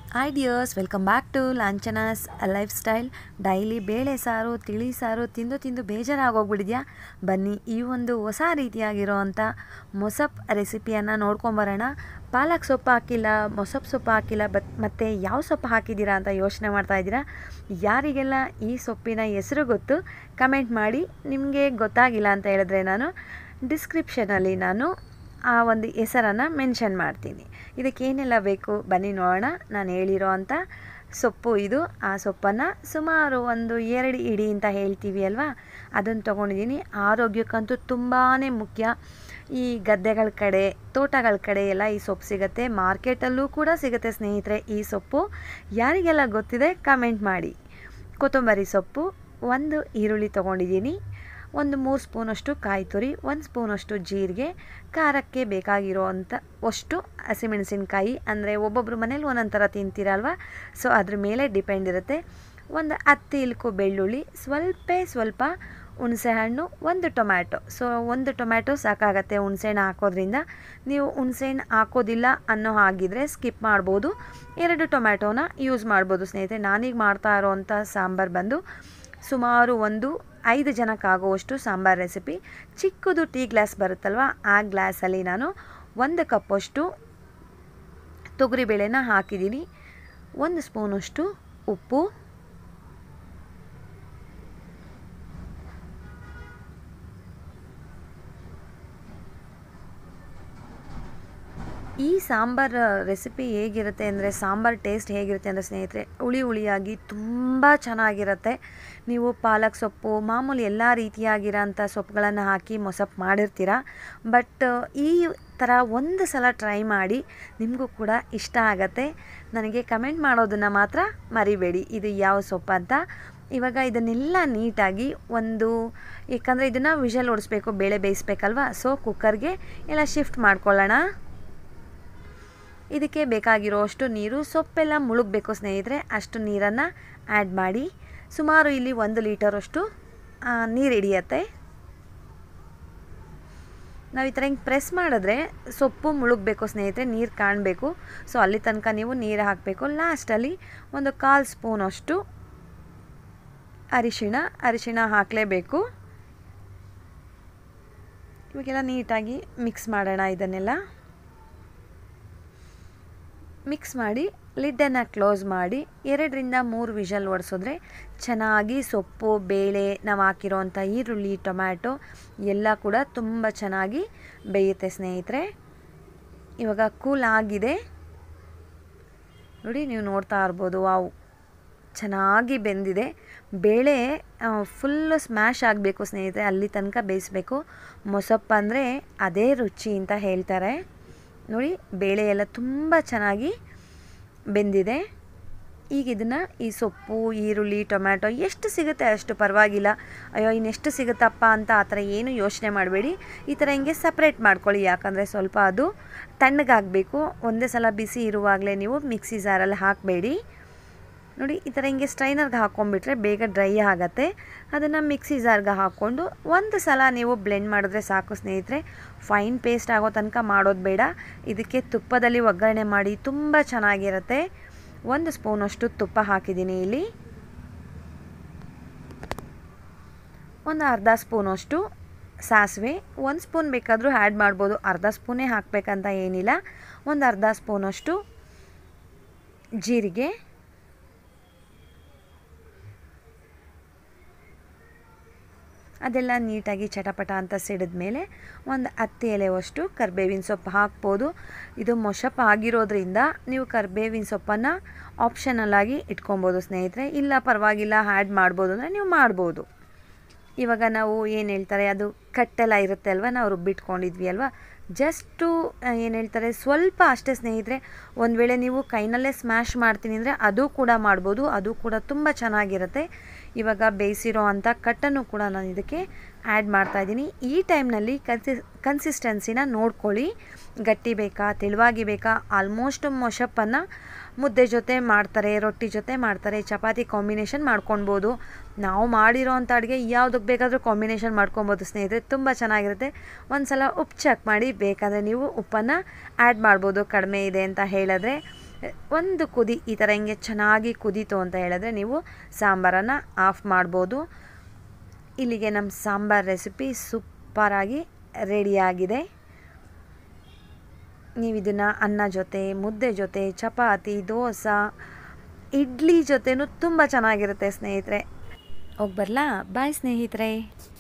hi dears welcome back to Lanchana's lifestyle daily ಬೇಳೆ ಸಾರು ತಿಳಿ ಸಾರು ತಿಂದು ತಿಂದು ಬೇಜಾರಾಗೋಗ್ಬಿಟ್ಟಿದ್ಯಾ ಬನ್ನಿ ಈ ಒಂದು ಹೊಸ ರೀತಿಯಾಗಿರೋವಂಥ ಮೊಸಪ್ ರೆಸಿಪಿಯನ್ನು ನೋಡ್ಕೊಂಬರೋಣ ಪಾಲಕ್ ಸೊಪ್ಪು ಹಾಕಿಲ್ಲ ಮೊಸಪ್ ಸೊಪ್ಪು ಹಾಕಿಲ್ಲ ಬಟ್ ಮತ್ತು ಯಾವ ಸೊಪ್ಪು ಹಾಕಿದ್ದೀರಾ ಅಂತ ಯೋಚನೆ ಮಾಡ್ತಾ ಇದ್ದೀರಾ ಯಾರಿಗೆಲ್ಲ ಈ ಸೊಪ್ಪಿನ ಹೆಸರು ಗೊತ್ತು ಕಮೆಂಟ್ ಮಾಡಿ ನಿಮಗೆ ಗೊತ್ತಾಗಿಲ್ಲ ಅಂತ ಹೇಳಿದ್ರೆ ನಾನು ಡಿಸ್ಕ್ರಿಪ್ಷನಲ್ಲಿ ನಾನು ಆ ಒಂದು ಹೆಸರನ್ನು ಮೆನ್ಷನ್ ಮಾಡ್ತೀನಿ ಇದಕ್ಕೆ ಏನೆಲ್ಲ ಬೇಕು ಬನ್ನಿ ನೋಡೋಣ ನಾನು ಹೇಳಿರೋ ಅಂಥ ಸೊಪ್ಪು ಇದು ಆ ಸೊಪ್ಪನ್ನು ಸುಮಾರು ಒಂದು ಎರಡು ಇಡಿ ಅಂತ ಹೇಳ್ತೀವಿ ಅಲ್ವಾ ಅದನ್ನು ತೊಗೊಂಡಿದ್ದೀನಿ ಆರೋಗ್ಯಕ್ಕಂತೂ ತುಂಬಾ ಮುಖ್ಯ ಈ ಗದ್ದೆಗಳ ಕಡೆ ತೋಟಗಳ ಕಡೆ ಎಲ್ಲ ಈ ಸೊಪ್ಪು ಸಿಗುತ್ತೆ ಮಾರ್ಕೆಟಲ್ಲೂ ಕೂಡ ಸಿಗುತ್ತೆ ಸ್ನೇಹಿತರೆ ಈ ಸೊಪ್ಪು ಯಾರಿಗೆಲ್ಲ ಗೊತ್ತಿದೆ ಕಮೆಂಟ್ ಮಾಡಿ ಕೊತ್ತಂಬರಿ ಸೊಪ್ಪು ಒಂದು ಈರುಳ್ಳಿ ತೊಗೊಂಡಿದ್ದೀನಿ ಒಂದು ಮೂರು ಸ್ಪೂನಷ್ಟು ಕಾಯಿ ತುರಿ ಒಂದು ಸ್ಪೂನಷ್ಟು ಜೀರಿಗೆ ಖಾರಕ್ಕೆ ಬೇಕಾಗಿರೋ ಅಂಥ ಅಷ್ಟು ಹಸಿಮೆಣಸಿನ್ಕಾಯಿ ಅಂದರೆ ಒಬ್ಬೊಬ್ಬರು ಮನೇಲಿ ಒಂದೊಂದು ಥರ ತಿಂತೀರಲ್ವ ಸೊ ಅದ್ರ ಮೇಲೆ ಡಿಪೆಂಡ್ ಇರುತ್ತೆ ಒಂದು ಹತ್ತು ಇಲ್ಕು ಬೆಳ್ಳುಳ್ಳಿ ಸ್ವಲ್ಪ ಸ್ವಲ್ಪ ಹುಣಸೆಹಣ್ಣು ಒಂದು ಟೊಮ್ಯಾಟೊ ಸೊ ಒಂದು ಟೊಮ್ಯಾಟೊ ಸಾಕಾಗತ್ತೆ ಹುಣಸೆಹಣ್ಣು ಹಾಕೋದ್ರಿಂದ ನೀವು ಹುಣಸೆಹಣ್ಣು ಹಾಕೋದಿಲ್ಲ ಅನ್ನೋ ಹಾಗಿದ್ರೆ ಸ್ಕಿಪ್ ಮಾಡ್ಬೋದು ಎರಡು ಟೊಮ್ಯಾಟೋನ ಯೂಸ್ ಮಾಡ್ಬೋದು ಸ್ನೇಹಿತರೆ ನಾನೀಗ ಮಾಡ್ತಾ ಇರೋವಂಥ ಸಾಂಬಾರು ಬಂದು ಸುಮಾರು ಒಂದು ಐದು ಜನಕ್ಕಾಗುವಷ್ಟು ಸಾಂಬಾರು ರೆಸಿಪಿ ಚಿಕ್ಕದು ಟೀ ಗ್ಲಾಸ್ ಬರುತ್ತಲ್ವ ಆ ಗ್ಲಾಸಲ್ಲಿ ನಾನು ಒಂದು ಕಪ್ಪಷ್ಟು ತೊಗರಿಬೇಳೆನ ಹಾಕಿದ್ದೀನಿ ಒಂದು ಸ್ಪೂನಷ್ಟು ಉಪ್ಪು ಈ ಸಾಂಬಾರು ರೆಸಿಪಿ ಹೇಗಿರುತ್ತೆ ಅಂದರೆ ಸಾಂಬಾರು ಟೇಸ್ಟ್ ಹೇಗಿರುತ್ತೆ ಅಂದರೆ ಸ್ನೇಹಿತರೆ ಹುಳಿ ಹುಳಿಯಾಗಿ ತುಂಬ ಚೆನ್ನಾಗಿರುತ್ತೆ ನೀವು ಪಾಲಕ್ ಸೊಪ್ಪು ಮಾಮೂಲಿ ಎಲ್ಲ ರೀತಿಯಾಗಿರೋಂಥ ಸೊಪ್ಪುಗಳನ್ನು ಹಾಕಿ ಮೊಸಪ್ಪು ಮಾಡಿರ್ತೀರ ಬಟ್ ಈ ಥರ ಒಂದು ಸಲ ಟ್ರೈ ಮಾಡಿ ನಿಮಗೂ ಕೂಡ ಇಷ್ಟ ಆಗತ್ತೆ ನನಗೆ ಕಮೆಂಟ್ ಮಾಡೋದನ್ನು ಮಾತ್ರ ಮರಿಬೇಡಿ ಇದು ಯಾವ ಸೊಪ್ಪು ಅಂತ ಇವಾಗ ಇದನ್ನೆಲ್ಲ ನೀಟಾಗಿ ಒಂದು ಯಾಕಂದರೆ ಇದನ್ನು ವಿಷಲ್ ಓಡಿಸ್ಬೇಕು ಬೇಳೆ ಬೇಯಿಸ್ಬೇಕಲ್ವ ಸೊ ಕುಕ್ಕರ್ಗೆ ಎಲ್ಲ ಶಿಫ್ಟ್ ಮಾಡ್ಕೊಳ್ಳೋಣ ಇದಕ್ಕೆ ಬೇಕಾಗಿರೋ ಅಷ್ಟು ನೀರು ಸೊಪ್ಪೆಲ್ಲ ಮುಳುಗಬೇಕು ಸ್ನೇಹಿತರೆ ಅಷ್ಟು ನೀರನ್ನು ಆ್ಯಡ್ ಮಾಡಿ ಸುಮಾರು ಇಲ್ಲಿ ಒಂದು ಲೀಟರಷ್ಟು ನೀರು ಹಿಡಿಯತ್ತೆ ನಾವು ಈ ಥರ ಹಿಂಗೆ ಪ್ರೆಸ್ ಮಾಡಿದ್ರೆ ಸೊಪ್ಪು ಮುಳುಗಬೇಕು ಸ್ನೇಹಿತರೆ ನೀರು ಕಾಣಬೇಕು ಸೊ ಅಲ್ಲಿ ತನಕ ನೀವು ನೀರು ಹಾಕಬೇಕು ಲಾಸ್ಟಲ್ಲಿ ಒಂದು ಕಾಲು ಸ್ಪೂನಷ್ಟು ಅರಿಶಿಣ ಅರಿಶಿಣ ಹಾಕಲೇಬೇಕು ಇವಾಗೆಲ್ಲ ನೀಟಾಗಿ ಮಿಕ್ಸ್ ಮಾಡೋಣ ಇದನ್ನೆಲ್ಲ ಮಿಕ್ಸ್ ಮಾಡಿ ಲಿಡ್ಡನ್ನು ಕ್ಲೋಸ್ ಮಾಡಿ ಎರಡರಿಂದ ಮೂರು ವಿಷಲ್ ಒಡಿಸಿದ್ರೆ ಚೆನ್ನಾಗಿ ಸೊಪ್ಪು ಬೇಳೆ ನಾವು ಹಾಕಿರೋವಂಥ ಈರುಳ್ಳಿ ಟೊಮ್ಯಾಟೊ ಎಲ್ಲ ಕೂಡ ತುಂಬ ಚೆನ್ನಾಗಿ ಬೇಯುತ್ತೆ ಸ್ನೇಹಿತರೆ ಇವಾಗ ಕೂಲ್ ಆಗಿದೆ ನೋಡಿ ನೀವು ನೋಡ್ತಾ ಇರ್ಬೋದು ವಾವ್ ಚೆನ್ನಾಗಿ ಬೆಂದಿದೆ ಬೇಳೆ ಫುಲ್ಲು ಸ್ಮ್ಯಾಶ್ ಆಗಬೇಕು ಸ್ನೇಹಿತರೆ ಅಲ್ಲಿ ತನಕ ಬೇಯಿಸ್ಬೇಕು ಮೊಸಪ್ಪು ಅಂದರೆ ಅದೇ ರುಚಿ ಅಂತ ಹೇಳ್ತಾರೆ ನೋಡಿ ಬೇಳೆ ಎಲ್ಲ ತುಂಬ ಚೆನ್ನಾಗಿ ಬೆಂದಿದೆ ಈಗ ಇದನ್ನು ಈ ಸೊಪ್ಪು ಈರುಳ್ಳಿ ಟೊಮ್ಯಾಟೊ ಎಷ್ಟು ಸಿಗುತ್ತೆ ಅಷ್ಟು ಪರವಾಗಿಲ್ಲ ಅಯ್ಯೋ ಇನ್ನೆಷ್ಟು ಸಿಗುತ್ತಪ್ಪ ಅಂತ ಆ ಥರ ಏನು ಯೋಚನೆ ಮಾಡಬೇಡಿ ಈ ಥರ ಹಿಂಗೆ ಸಪ್ರೇಟ್ ಮಾಡ್ಕೊಳ್ಳಿ ಯಾಕಂದರೆ ಸ್ವಲ್ಪ ಅದು ತಣ್ಣಗಾಗಬೇಕು ಒಂದೇ ಸಲ ಬಿಸಿ ಇರುವಾಗಲೇ ನೀವು ಮಿಕ್ಸಿ ಜಾರಲ್ಲಿ ಹಾಕಬೇಡಿ ನೋಡಿ ಈ ಥರ ಹಿಂಗೆ ಸ್ಟ್ರೈನರ್ಗೆ ಹಾಕ್ಕೊಂಡ್ಬಿಟ್ರೆ ಬೇಗ ಡ್ರೈ ಆಗುತ್ತೆ ಅದನ್ನು ಮಿಕ್ಸಿ ಜಾರ್ಗೆ ಹಾಕ್ಕೊಂಡು ಒಂದು ಸಲ ನೀವು ಬ್ಲೆಂಡ್ ಮಾಡಿದ್ರೆ ಸಾಕು ಸ್ನೇಹಿತರೆ ಫೈನ್ ಪೇಸ್ಟ್ ಆಗೋ ತನಕ ಮಾಡೋದು ಬೇಡ ಇದಕ್ಕೆ ತುಪ್ಪದಲ್ಲಿ ಒಗ್ಗರಣೆ ಮಾಡಿ ತುಂಬ ಚೆನ್ನಾಗಿರುತ್ತೆ ಒಂದು ಸ್ಪೂನಷ್ಟು ತುಪ್ಪ ಹಾಕಿದ್ದೀನಿ ಇಲ್ಲಿ ಒಂದು ಅರ್ಧ ಸ್ಪೂನಷ್ಟು ಸಾಸಿವೆ ಒಂದು ಸ್ಪೂನ್ ಬೇಕಾದರೂ ಆ್ಯಡ್ ಮಾಡ್ಬೋದು ಅರ್ಧ ಸ್ಪೂನೇ ಹಾಕಬೇಕಂತ ಏನಿಲ್ಲ ಒಂದು ಅರ್ಧ ಸ್ಪೂನಷ್ಟು ಜೀರಿಗೆ ಅದೆಲ್ಲ ನೀಟಾಗಿ ಚಟಪಟ ಅಂತ ಸಿಡಿದ ಮೇಲೆ ಒಂದು ಹತ್ತು ಎಲೆವಷ್ಟು ಕರ್ಬೇವಿನ ಸೊಪ್ಪು ಹಾಕ್ಬೋದು ಇದು ಮೊಸಪ್ಪು ಆಗಿರೋದ್ರಿಂದ ನೀವು ಕರ್ಬೇವಿನ ಸೊಪ್ಪನ್ನು ಆಪ್ಷನಲ್ಲಾಗಿ ಇಟ್ಕೊಬೋದು ಸ್ನೇಹಿತರೆ ಇಲ್ಲ ಪರವಾಗಿಲ್ಲ ಆ್ಯಡ್ ಮಾಡ್ಬೋದು ಅಂದರೆ ನೀವು ಮಾಡ್ಬೋದು ಇವಾಗ ನಾವು ಏನು ಹೇಳ್ತಾರೆ ಅದು ಕಟ್ಟೆಲ್ಲ ಇರುತ್ತೆ ಅಲ್ವ ನಾವು ರುಬ್ಬಿಟ್ಕೊಂಡಿದ್ವಿ ಅಲ್ವಾ ಜಸ್ಟು ಏನು ಹೇಳ್ತಾರೆ ಸ್ವಲ್ಪ ಅಷ್ಟೇ ಸ್ನೇಹಿತರೆ ಒಂದು ವೇಳೆ ನೀವು ಕೈನಲ್ಲೇ ಸ್ಮ್ಯಾಶ್ ಮಾಡ್ತೀನಿ ಅಂದರೆ ಅದು ಕೂಡ ಮಾಡ್ಬೋದು ಅದು ಕೂಡ ತುಂಬ ಚೆನ್ನಾಗಿರುತ್ತೆ ಇವಾಗ ಬೇಯಿಸಿರೋ ಅಂಥ ಕಟ್ಟನ್ನು ಕೂಡ ನಾನು ಇದಕ್ಕೆ ಆ್ಯಡ್ ಮಾಡ್ತಾಯಿದ್ದೀನಿ ಈ ಟೈಮ್ನಲ್ಲಿ ಕನ್ಸಿ ಕನ್ಸಿಸ್ಟೆನ್ಸಿನ ನೋಡ್ಕೊಳ್ಳಿ ಗಟ್ಟಿ ಬೇಕಾ ತೆಳುವಾಗಿ ಬೇಕಾ ಆಲ್ಮೋಸ್ಟ್ ಮೊಷಪ್ಪನ್ನು ಮುದ್ದೆ ಜೊತೆ ಮಾಡ್ತಾರೆ ರೊಟ್ಟಿ ಜೊತೆ ಮಾಡ್ತಾರೆ ಚಪಾತಿ ಕಾಂಬಿನೇಷನ್ ಮಾಡ್ಕೊಳ್ಬೋದು ನಾವು ಮಾಡಿರೋ ಅಂಥ ಅಡುಗೆ ಯಾವುದಕ್ಕೆ ಬೇಕಾದರೂ ಕಾಂಬಿನೇಷನ್ ಮಾಡ್ಕೊಬೋದು ಸ್ನೇಹಿತರೆ ತುಂಬ ಚೆನ್ನಾಗಿರುತ್ತೆ ಒಂದು ಸಲ ಉಪ್ಪು ಚೆಕ್ ಮಾಡಿ ಬೇಕಾದರೆ ನೀವು ಉಪ್ಪನ್ನು ಆ್ಯಡ್ ಮಾಡ್ಬೋದು ಕಡಿಮೆ ಇದೆ ಅಂತ ಹೇಳಿದ್ರೆ ಒಂದು ಕುದಿ ಈ ಥರ ಹಿಂಗೆ ಚೆನ್ನಾಗಿ ಕುದೀತು ಅಂತ ಹೇಳಿದ್ರೆ ನೀವು ಸಾಂಬಾರನ್ನು ಆಫ್ ಮಾಡ್ಬೋದು ಇಲ್ಲಿಗೆ ನಮ್ಮ ಸಾಂಬಾರ್ ರೆಸಿಪಿ ಸೂಪರಾಗಿ ರೆಡಿಯಾಗಿದೆ ನೀವು ಇದನ್ನು ಅನ್ನ ಜೊತೆ ಮುದ್ದೆ ಜೊತೆ ಚಪಾತಿ ದೋಸೆ ಇಡ್ಲಿ ಜೊತೆನೂ ತುಂಬ ಚೆನ್ನಾಗಿರುತ್ತೆ ಸ್ನೇಹಿತರೆ ಹೋಗಿ ಬರಲಾ ಬಾಯ್ ಸ್ನೇಹಿತರೆ